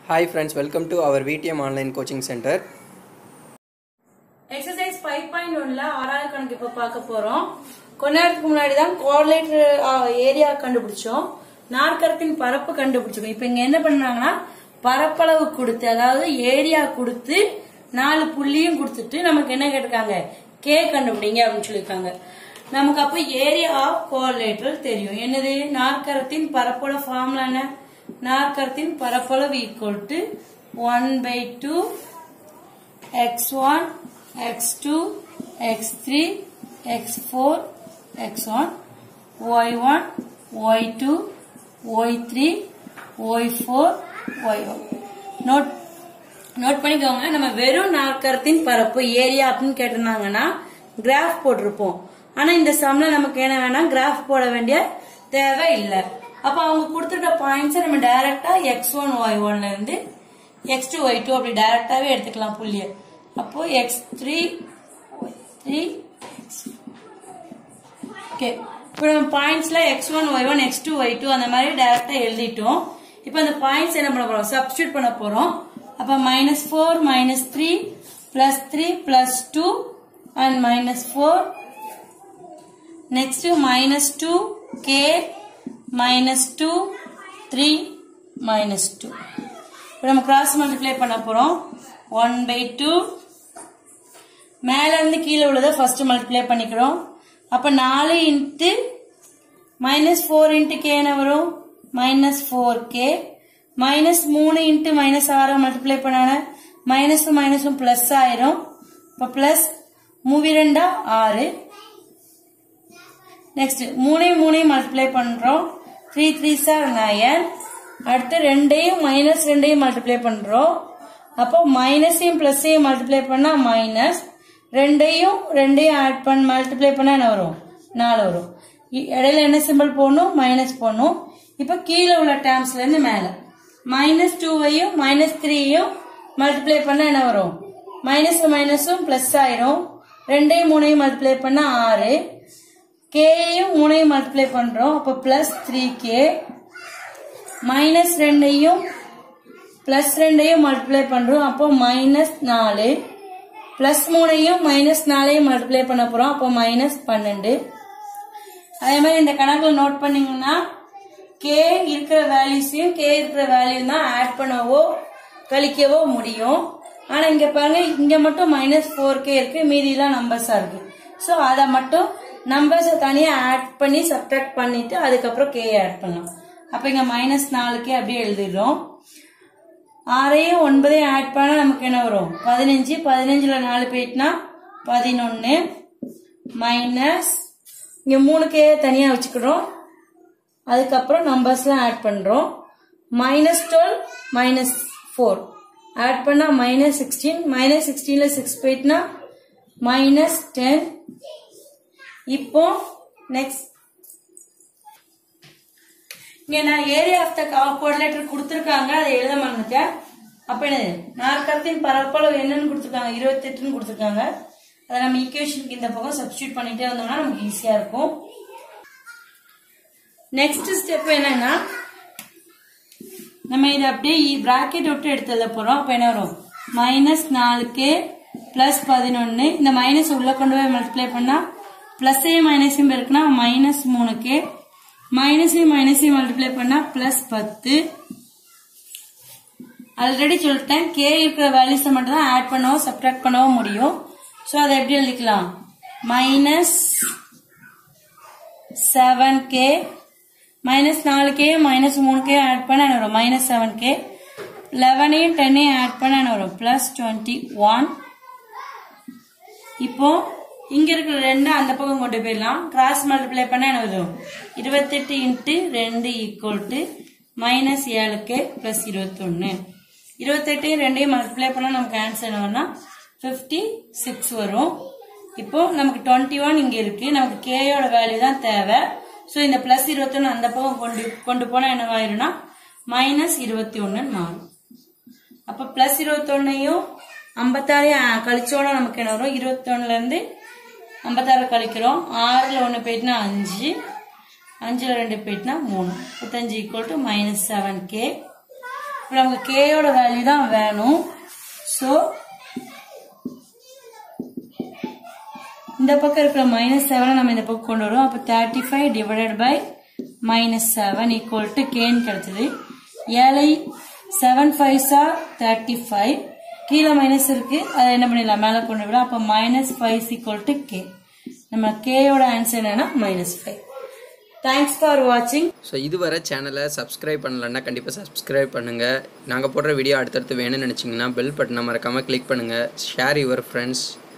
Hi friends, welcome to our VTM online coaching center. Exercise five point ஒன்ல ஆறாவது கணக்கு இப்ப பார்க்க போறோம் கொஞ்ச நேரத்துக்கு முன்னாடி தான் கோஆர்டினேட்டர் ஏரியா கண்டுபிடிச்சோம் நாற்கரத்தின் பரப்பு கண்டுபிடிச்சோம் இப்ப இங்க என்ன பண்ணாங்கன்னா பரப்பளவு கொடுத்து அதாவது ஏரியா கொடுத்து நாலு புள்ளியும் கொடுத்துட்டு நமக்கு என்ன கேட்டிருக்காங்க கே கண்டுபிடிங்க அப்படின்னு சொல்லியிருக்காங்க நமக்கு அப்ப ஏரியா ஆஃப் கோஆர்டினேட்டர் தெரியும் என்னது நாற்கரத்தின் பரப்பளவு ஃபார்முலா என்ன நாற்கரத்தின் பரப்பளவு equal to one by two x1, x2, x3, x4, x1, y1, y2, y3, y4, y1. Note note பண்ணிக்கோங்க நம்ம வெறும் நாற்கரத்தின் பரப்பு ஏரியா அப்படின்னு கேட்டிருந்தாங்கன்னா கிராஃப் போட்டிருப்போம் ஆனா இந்த சம்ல நமக்கு என்ன வேணாம் கிராஃப் போட வேண்டிய தேவை இல்லை அப்ப அவங்க கொடுத்துருக்க பாயிண்ட்ஸ் நம்ம டைரக்டா எக்ஸ் ஒன் ஒய் ஒன்ல இருந்து எக்ஸ் டூ ஒய் டூ அப்படி டைரக்டாவே எடுத்துக்கலாம் புள்ளிய அப்போ X three Y three okay இப்போ நம்ம பாயிண்ட்ஸ்ல X one Y one X two Y two அந்த மாதிரி டைரக்டா எழுதிட்டோம் இப்போ அந்த பாயிண்ட்ஸ் என்ன பண்ண போறோம் சப்ஸ்டியூட் பண்ண போறோம் அப்ப minus four minus three plus three plus two and minus four next minus two K minus two three minus two இப்போ நம்ம கிராஸ் மல்டிப்ளை பண்ண போறோம் ஒன் பை டூ மேல இருந்து கீழே உள்ளதை ஃபர்ஸ்ட் மல்டிப்ளை பண்ணிக்கிறோம் அப்ப நாலு into minus four into K என்ன வரும் மைனஸ் ஃபோர் கே மைனஸ் மூணு இன்ட்டு மைனஸ் ஆறு மல்டிப்ளை பண்ணான மைனஸும் மைனஸும் பிளஸ் ஆயிரும் இப்போ பிளஸ் மூவி ரெண்டா ஆறு நெக்ஸ்ட் மூணையும் மூணையும் மல்டிப்ளை பண்றோம் த்ரீ த்ரீ சார் நயன் அடுத்து ரெண்டையும் மைனஸ் ரெண்டையும் மல்டிப்ளை பண்றோம் அப்போ மைனஸையும் பிளஸையும் மல்டிப்ளை பண்ணா மைனஸ் ரெண்டையும் ரெண்டையும் ஆட் பண்ண மல்டிப்ளை பண்ணா என்ன வரும் நாலு வரும் இ- இடையில என்ன சிம்பிள் போடணும் மைனஸ் போடணும் இப்போ கீழே உள்ள டேர்ம்ஸ்ல இருந்து மேல மைனஸ் டூவையும் மைனஸ் த்ரீயும் மல்டிப்ளை பண்ணா என்ன வரும் மைனஸ் மைனஸும் பிளஸ் ஆயிரும் ரெண்டையும் மூணையும் மல்டிப்ளை பண்ணா ஆறு கேயையும் மூணையும் மல்டிப்ளை பண்றோம் அப்போ பிளஸ் த்ரீ கே மைனஸ் ரெண்டையும் பிளஸ் ரெண்டையும் மல்டிப்ளை பண்றோம் அப்போ மைனஸ் நாலு பிளஸ் மூணையும் மைனஸ் நாலையும் மல்டிப்ளை பண்ண போறோம் அப்போ மைனஸ் பன்னெண்டு அதே மாதிரி இந்த கணக்குல நோட் பண்ணீங்கன்னா கே இருக்கிற வேல்யூஸையும் கே இருக்கிற வேல்யூ தான் ஆட் பண்ணவோ கழிக்கவோ முடியும் ஆனா இங்க பாருங்க இங்க மட்டும் மைனஸ் ஃபோர் கே இருக்கு மீதியெல்லாம் நம்பர்ஸா இருக்கு ஸோ அதை மட்டும் நம்பர்ஸை தனியா ஆட் பண்ணி சப்ட்ராக்ட் பண்ணிட்டு அதுக்கப்புறம் கே ஆட் பண்ணலாம் அப்ப இங்க மைனஸ் நாலு கே அப்படியே எழுதிடுறோம் ஆறையும் ஒன்பதையும் ஆட் பண்ணா நமக்கு என்ன வரும் பதினஞ்சு பதினஞ்சுல நாலு போயிட்டுனா பதினொன்னு மைனஸ் இங்க மூணு கே தனியா வச்சுக்கிறோம் அதுக்கப்புறம் நம்பர்ஸ்லாம் ஆட் பண்றோம் minus twelve minus four add பண்ணா மைனஸ் சிக்ஸ்டீன் மைனஸ் சிக்ஸ்டீன்ல சிக்ஸ் போயிட்டுனா மைனஸ் டென் இப்போ நெக்ஸ்ட் இங்க நான் ஏரியா ஆஃப் த கோஆர்டினேட்டர் கொடுத்துருக்காங்க அதை எழுத மறந்துட்டேன் அப்ப என்னது நாற்கரத்தின் பரப்பளவு என்னன்னு கொடுத்துருக்காங்க இருபத்தெட்டுன்னு கொடுத்துருக்காங்க அதை நம்ம ஈக்குவேஷனுக்கு இந்த பக்கம் சப்ஸ்டியூட் பண்ணிட்டே வந்தோம்னா நமக்கு ஈஸியா இருக்கும் நெக்ஸ்ட் ஸ்டெப் என்னன்னா நம்ம இதை அப்படியே பிராக்கெட் விட்டு எடுத்து எழுத போறோம் அப்ப என்ன வரும் மைனஸ் நாலு கே பிளஸ் பதினொன்னு இந்த மைனஸ் உள்ள கொண்டு போய் மல்டிப்ளை பண்ணா பிளஸையும் மைனஸையும் இருக்குன்னா மைனஸ் மூணு கே மைனஸையும் மைனஸையும் மல்டிப்ளை பண்ணா பிளஸ் பத்து ஆல்ரெடி சொல்லிட்டேன் கே இருக்கிற வேல்யூஸை மட்டும் தான் ஆட் பண்ணவும் சப்ட்ராக்ட் பண்ணவும் முடியும் ஸோ அதை எப்படி எழுதிக்கலாம் மைனஸ் செவன் கே மைனஸ் நாலு கே மைனஸ் மூணு கே ஆட் பண்ண என்ன வரும் மைனஸ் செவன் கே லெவனையும் டென்னையும் ஆட் பண்ண என்ன வரும் பிளஸ் டுவெண்ட்டி ஒன் இப்போ இங்க இருக்கிற ரெண்டு அந்த பக்கம் கொண்டு போயிடலாம் கிராஸ் மல்டிப்ளை பண்ண என்ன வரும் இருபத்தெட்டு இன்ட்டு ரெண்டு ஈக்குவல் டு மைனஸ் ஏழு கே பிளஸ் இருபத்தொன்னு இருபத்தெட்டையும் ரெண்டையும் மல்டிப்ளை பண்ணா நமக்கு ஆன்சர் என்ன வரும்னா ஃபிஃப்டி சிக்ஸ் வரும் இப்போ நமக்கு டுவெண்ட்டி ஒன் இங்க இருக்கு நமக்கு கேயோட வேல்யூ தான் தேவை ஸோ இந்த பிளஸ் இருபத்தொன்னு அந்த பக்கம் கொண்டு கொண்டு போனா என்ன ஆயிரும்னா மைனஸ் இருபத்தி ஒன்னு மாறும் அப்ப பிளஸ் இருபத்தொன்னையும் ஐம்பத்தாறையும் கழிச்சோட நமக்கு என்ன வரும் இருபத்தொன்னுல இருந்து ஐம்பத்தாறு கழிக்கிறோம் ஆறுல ஒன்று போயிட்டுனா அஞ்சு அஞ்சுல ரெண்டு போயிட்டுனா மூணு முப்பத்தஞ்சு equal to minus seven K இப்போ நமக்கு கேயோட வேல்யூ தான் வேணும் ஸோ இந்த பக்கம் இருக்கிற மைனஸ் செவனை நம்ம இந்த பக்கம் கொண்டு வரோம் அப்போ thirty five divided by minus seven equal to கேன்னு கிடைச்சது ஏழை செவன் ஃபைவ் சார் தேர்ட்டி ஃபைவ் கீழே மைனஸ் இருக்கு அதை என்ன பண்ணிடலாம் மேலே கொண்டு விட அப்போ minus five equal to K நம்ம கேயோட ஆன்சர் என்னன்னா மைனஸ் ஃபைவ் தேங்க்ஸ் ஃபார் வாட்சிங் ஸோ இதுவரை சேனலை சப்ஸ்கிரைப் பண்ணலன்னா கண்டிப்பாக சப்ஸ்கிரைப் பண்ணுங்கள் நாங்கள் போடுற வீடியோ அடுத்தடுத்து வேணும்னு நினச்சிங்கன்னா பெல் பட்டனை மறக்காமல் கிளிக் பண்ணுங்கள் ஷேர் யுவர் ஃப்ரெண்ட்ஸ்